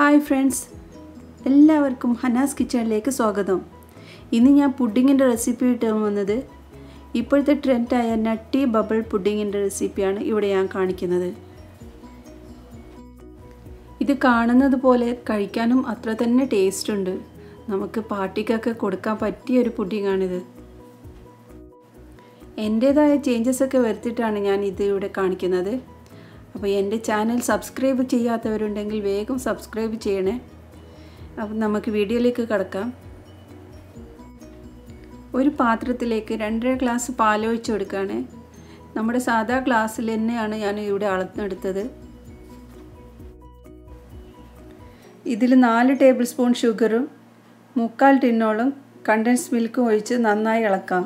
hi friends എല്ലാവർക്കും ഹനാസ് കിച്ചണിലേക്ക് സ്വാഗതം ഇന്ന് ഞാൻ പുഡിങ്ങിൻ്റെ റെസിപ്പി ഇട്ട് വന്നത് ഇപ്പോഴത്തെ ട്രെൻഡായ നട്ടി ബബിൾ പുഡിങ്ങിൻ്റെ റെസിപ്പിയാണ് ഇവിടെ ഞാൻ കാണിക്കുന്നത് ഇത് കാണുന്നത് പോലെ കഴിക്കാനും അത്ര തന്നെ ടേസ്റ്റ് ഉണ്ട് നമുക്ക് പാർട്ടിക്കൊക്കെ കൊടുക്കാൻ പറ്റിയ ഒരു പുഡിങ്ങാണിത് എൻ്റേതായ ചേഞ്ചസ് ഒക്കെ വരുത്തിയിട്ടാണ് ഞാൻ ഇത് ഇവിടെ കാണിക്കുന്നത് അപ്പോൾ എൻ്റെ ചാനൽ സബ്സ്ക്രൈബ് ചെയ്യാത്തവരുണ്ടെങ്കിൽ വേഗം സബ്സ്ക്രൈബ് ചെയ്യണേ അപ്പം നമുക്ക് വീഡിയോയിലേക്ക് കിടക്കാം ഒരു പാത്രത്തിലേക്ക് രണ്ടര ഗ്ലാസ് പാലൊഴിച്ച് കൊടുക്കുകയാണ് നമ്മുടെ സാധാ ഗ്ലാസ്സിൽ തന്നെയാണ് ഞാൻ ഇവിടെ അളന്നെടുത്തത് ഇതിൽ നാല് ടേബിൾ സ്പൂൺ ഷുഗറും മുക്കാൽ ടിന്നോളം കണ്ടൻസ് മിൽക്കും ഒഴിച്ച് നന്നായി ഇളക്കാം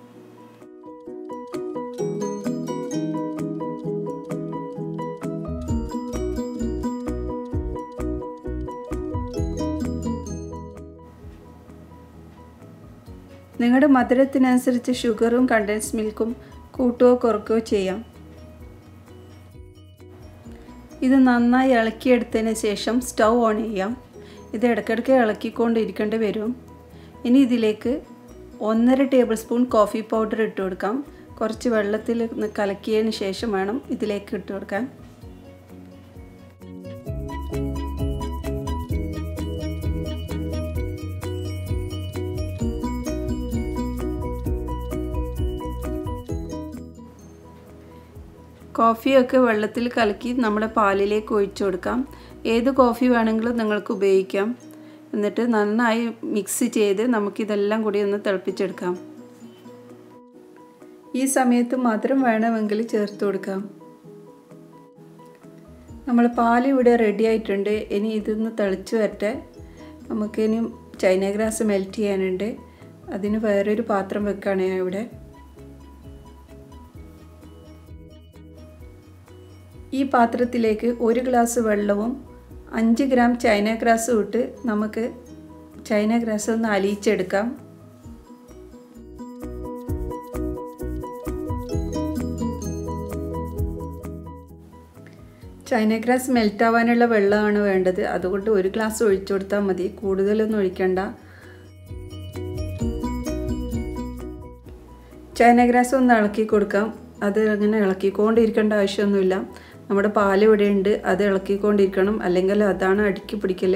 നിങ്ങളുടെ മധുരത്തിനനുസരിച്ച് ഷുഗറും കണ്ടൻസ് മിൽക്കും കൂട്ടുകയോ കുറയ്ക്കുകയോ ചെയ്യാം ഇത് നന്നായി ഇളക്കിയെടുത്തതിന് ശേഷം സ്റ്റൗ ഓൺ ചെയ്യാം ഇത് ഇടയ്ക്കിടയ്ക്ക് ഇളക്കിക്കൊണ്ടിരിക്കേണ്ടി വരും ഇനി ഇതിലേക്ക് ഒന്നര ടേബിൾ സ്പൂൺ കോഫി പൗഡർ ഇട്ട് കൊടുക്കാം കുറച്ച് വെള്ളത്തിൽ കലക്കിയതിന് ശേഷം വേണം ഇതിലേക്ക് ഇട്ട് കൊടുക്കാൻ കോഫിയൊക്കെ വെള്ളത്തിൽ കലക്കി നമ്മുടെ പാലിലേക്ക് ഒഴിച്ചു കൊടുക്കാം ഏത് കോഫി വേണമെങ്കിലും നിങ്ങൾക്ക് ഉപയോഗിക്കാം എന്നിട്ട് നന്നായി മിക്സ് ചെയ്ത് നമുക്കിതെല്ലാം കൂടി ഒന്ന് തിളപ്പിച്ചെടുക്കാം ഈ സമയത്ത് മധുരം വേണമെങ്കിൽ ചേർത്ത് കൊടുക്കാം നമ്മൾ പാൽ ഇവിടെ റെഡി ആയിട്ടുണ്ട് ഇനി ഇതൊന്ന് തിളച്ച് വരട്ടെ നമുക്കിനി ചൈന ഗ്രാസ് മെൽറ്റ് ചെയ്യാനുണ്ട് അതിന് വേറൊരു പാത്രം വെക്കുകയാണ് ഞാൻ ഇവിടെ ഈ പാത്രത്തിലേക്ക് ഒരു ഗ്ലാസ് വെള്ളവും അഞ്ച് ഗ്രാം ചൈന ഗ്രാസും ഇട്ട് നമുക്ക് ചൈന ഗ്രാസ് ഒന്ന് അലിയിച്ചെടുക്കാം ചൈന ഗ്രാസ് മെൽറ്റ് ആവാനുള്ള വെള്ളമാണ് വേണ്ടത് അതുകൊണ്ട് ഒരു ഗ്ലാസ് ഒഴിച്ചു കൊടുത്താൽ മതി കൂടുതലൊന്നും ഒഴിക്കണ്ട ചൈന ഗ്രാസ് ഒന്ന് ഇളക്കി കൊടുക്കാം അത് അങ്ങനെ ഇളക്കിക്കൊണ്ടിരിക്കേണ്ട ആവശ്യമൊന്നുമില്ല നമ്മുടെ പാൽ ഇവിടെ ഉണ്ട് അത് ഇളക്കിക്കൊണ്ടിരിക്കണം അല്ലെങ്കിൽ അതാണ് അടുക്കി പിടിക്കൽ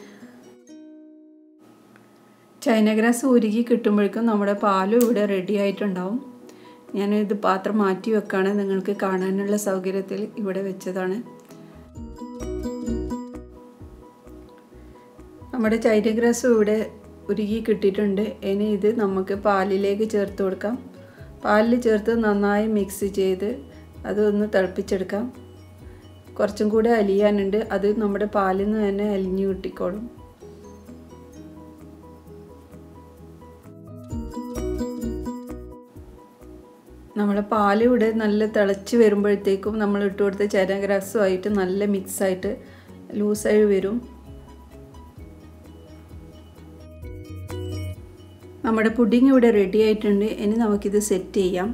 ചൈന ഗ്രാസ് ഉരുകി കിട്ടുമ്പോഴേക്കും നമ്മുടെ പാലും ഇവിടെ റെഡി ആയിട്ടുണ്ടാവും ഞാനിത് പാത്രം മാറ്റി വെക്കാണ് നിങ്ങൾക്ക് കാണാനുള്ള സൗകര്യത്തിൽ ഇവിടെ വെച്ചതാണ് നമ്മുടെ ചൈന ഗ്രാസ് ഇവിടെ ഉരുകി കിട്ടിയിട്ടുണ്ട് ഇനി ഇത് നമുക്ക് പാലിലേക്ക് ചേർത്ത് കൊടുക്കാം പാലിൽ ചേർത്ത് നന്നായി മിക്സ് ചെയ്ത് അതൊന്ന് തിളപ്പിച്ചെടുക്കാം കുറച്ചും കൂടെ അലിയാനുണ്ട് അത് നമ്മുടെ പാലിൽ നിന്ന് തന്നെ അലിഞ്ഞു കിട്ടിക്കോളും നമ്മളെ പാൽ ഇവിടെ നല്ല തിളച്ച് വരുമ്പോഴത്തേക്കും നമ്മൾ ഇട്ട് കൊടുത്ത ചരഗ്രാസുമായിട്ട് നല്ല മിക്സായിട്ട് ലൂസായി വരും നമ്മുടെ പുഡിങ് ഇവിടെ റെഡി ആയിട്ടുണ്ട് ഇനി നമുക്കിത് സെറ്റ് ചെയ്യാം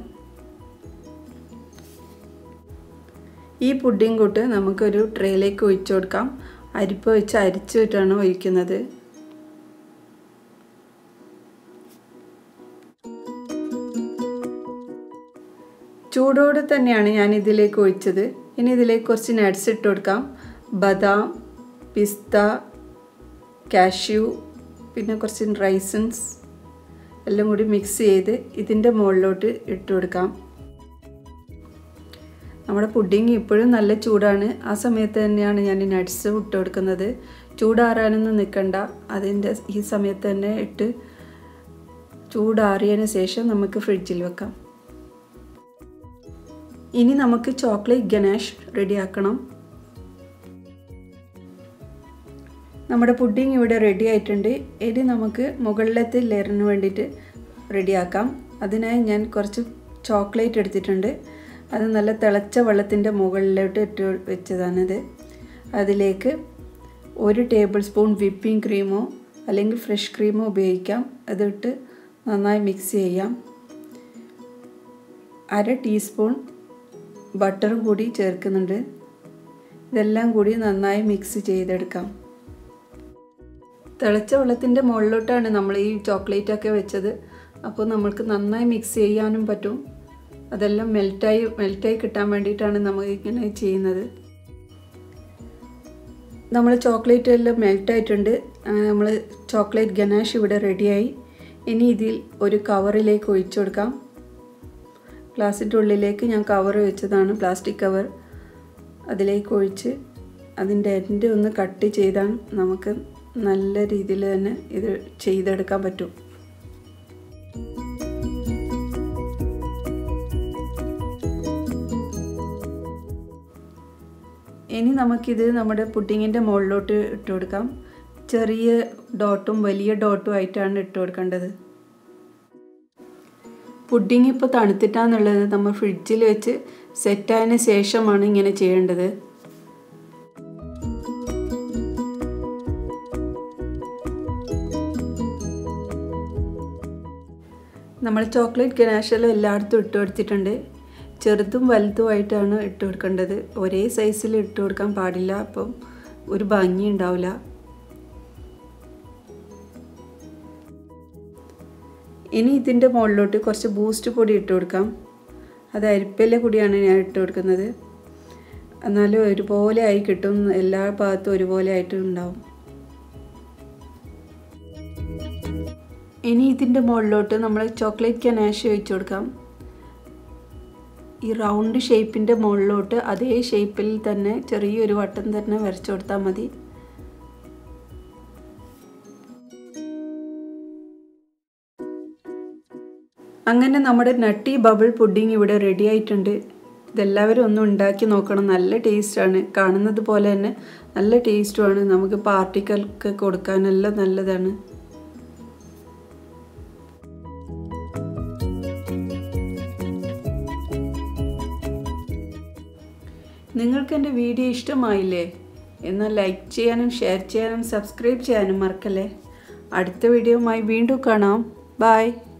ഈ പുഡിങ് കൂട്ട് നമുക്കൊരു ട്രേയിലേക്ക് ഒഴിച്ചു കൊടുക്കാം അരിപ്പ് വെച്ച് അരിച്ചിട്ടാണ് ഒഴിക്കുന്നത് ചൂടോടെ തന്നെയാണ് ഞാൻ ഇതിലേക്ക് ഒഴിച്ചത് ഇനി ഇതിലേക്ക് കുറച്ച് നട്ട്സ് ഇട്ട് കൊടുക്കാം ബദാം പിസ്ത കാഷ്യൂ പിന്നെ കുറച്ച് റൈസൻസ് എല്ലാം കൂടി മിക്സ് ചെയ്ത് ഇതിൻ്റെ മുകളിലോട്ട് ഇട്ട് കൊടുക്കാം നമ്മുടെ പുഡിങ് ഇപ്പോഴും നല്ല ചൂടാണ് ആ സമയത്ത് തന്നെയാണ് ഞാൻ നട്ട്സ് ഇട്ട് കൊടുക്കുന്നത് ചൂടാറാനൊന്നും നിൽക്കണ്ട അതിൻ്റെ ഈ സമയത്ത് തന്നെ ഇട്ട് ചൂടാറിയതിന് ശേഷം നമുക്ക് ഫ്രിഡ്ജിൽ വെക്കാം ഇനി നമുക്ക് ചോക്ലേറ്റ് ഗണേഷ് റെഡിയാക്കണം നമ്മുടെ പുഡിങ് ഇവിടെ റെഡി ആയിട്ടുണ്ട് ഇനി നമുക്ക് മുകളിലത്തെ ലെയറിന് വേണ്ടിയിട്ട് റെഡിയാക്കാം അതിനായി ഞാൻ കുറച്ച് ചോക്ലേറ്റ് എടുത്തിട്ടുണ്ട് അത് നല്ല തിളച്ച വെള്ളത്തിൻ്റെ മുകളിലോട്ട് ഇട്ട് വെച്ചതാണിത് അതിലേക്ക് ഒരു ടേബിൾ സ്പൂൺ വിപ്പിംഗ് ക്രീമോ അല്ലെങ്കിൽ ഫ്രഷ് ക്രീമോ ഉപയോഗിക്കാം അതിട്ട് നന്നായി മിക്സ് ചെയ്യാം അര ടീസ്പൂൺ ബട്ടറും കൂടി ചേർക്കുന്നുണ്ട് ഇതെല്ലാം കൂടി നന്നായി മിക്സ് ചെയ്തെടുക്കാം തിളച്ച വെള്ളത്തിൻ്റെ മുകളിലോട്ടാണ് നമ്മൾ ഈ ചോക്ലേറ്റ് ഒക്കെ വെച്ചത് അപ്പോൾ നമ്മൾക്ക് നന്നായി മിക്സ് ചെയ്യാനും പറ്റും അതെല്ലാം മെൽറ്റായി മെൽറ്റായി കിട്ടാൻ വേണ്ടിയിട്ടാണ് നമ്മൾ ഇങ്ങനെ ചെയ്യുന്നത് നമ്മൾ ചോക്ലേറ്റ് എല്ലാം മെൽറ്റായിട്ടുണ്ട് അങ്ങനെ നമ്മൾ ചോക്ലേറ്റ് ഗനാഷ് ഇവിടെ റെഡിയായി ഇനി ഇതിൽ ഒരു കവറിലേക്ക് ഒഴിച്ചു കൊടുക്കാം ഗ്ലാസിൻ്റെ ഉള്ളിലേക്ക് ഞാൻ കവർ വെച്ചതാണ് പ്ലാസ്റ്റിക് കവർ അതിലേക്ക് ഒഴിച്ച് അതിൻ്റെ എൻഡ് ഒന്ന് കട്ട് ചെയ്താൽ നമുക്ക് നല്ല രീതിയിൽ തന്നെ ഇത് ചെയ്തെടുക്കാൻ പറ്റും ഇനി നമുക്കിത് നമ്മുടെ പുഡിങ്ങിൻ്റെ മുകളിലോട്ട് ഇട്ട് കൊടുക്കാം ചെറിയ ഡോട്ടും വലിയ ഡോട്ടും ആയിട്ടാണ് ഇട്ട് കൊടുക്കേണ്ടത് പുഡിങ് ഇപ്പോൾ തണുത്തിട്ടാന്നുള്ളത് നമ്മൾ ഫ്രിഡ്ജിൽ വെച്ച് സെറ്റായതിന് ശേഷമാണ് ഇങ്ങനെ ചെയ്യേണ്ടത് നമ്മൾ ചോക്ലേറ്റ് ഗനാഷെല്ലാം എല്ലായിടത്തും ഇട്ട് കൊടുത്തിട്ടുണ്ട് ചെറുതും വലുതുമായിട്ടാണ് ഇട്ട് കൊടുക്കേണ്ടത് ഒരേ സൈസിൽ ഇട്ട് കൊടുക്കാൻ പാടില്ല അപ്പം ഒരു ഭംഗി ഉണ്ടാവില്ല ഇനി ഇതിൻ്റെ മുകളിലോട്ട് കുറച്ച് ബൂസ്റ്റ് പൊടി ഇട്ട് കൊടുക്കാം അത് അരിപ്പയിലെ കൂടിയാണ് ഞാൻ ഇട്ട് കൊടുക്കുന്നത് എന്നാലും ഒരുപോലെ ആയി കിട്ടും എല്ലാ ഭാഗത്തും ഒരുപോലെ ആയിട്ട് ഉണ്ടാവും ഇനി ഇതിൻ്റെ മുകളിലോട്ട് നമ്മൾ ചോക്ലേറ്റ് കനാഷ് ഒഴിച്ചു കൊടുക്കാം ഈ റൗണ്ട് ഷേപ്പിൻ്റെ മുകളിലോട്ട് അതേ ഷേപ്പിൽ തന്നെ ചെറിയൊരു വട്ടം തന്നെ വരച്ചു കൊടുത്താൽ മതി അങ്ങനെ നമ്മുടെ നട്ടി ബബിൾ പുഡിംഗ് ഇവിടെ റെഡി ആയിട്ടുണ്ട് ഇതെല്ലാവരും ഒന്ന് ഉണ്ടാക്കി നോക്കണം നല്ല ടേസ്റ്റാണ് കാണുന്നത് പോലെ തന്നെ നല്ല ടേസ്റ്റുമാണ് നമുക്ക് പാർട്ടികൾക്ക് കൊടുക്കാനെല്ലാം നല്ലതാണ് നിങ്ങൾക്ക് എൻ്റെ വീഡിയോ ഇഷ്ടമായില്ലേ എന്നാൽ ലൈക്ക് ചെയ്യാനും ഷെയർ ചെയ്യാനും സബ്സ്ക്രൈബ് ചെയ്യാനും മറക്കല്ലേ അടുത്ത വീഡിയോയുമായി വീണ്ടും കാണാം ബായ്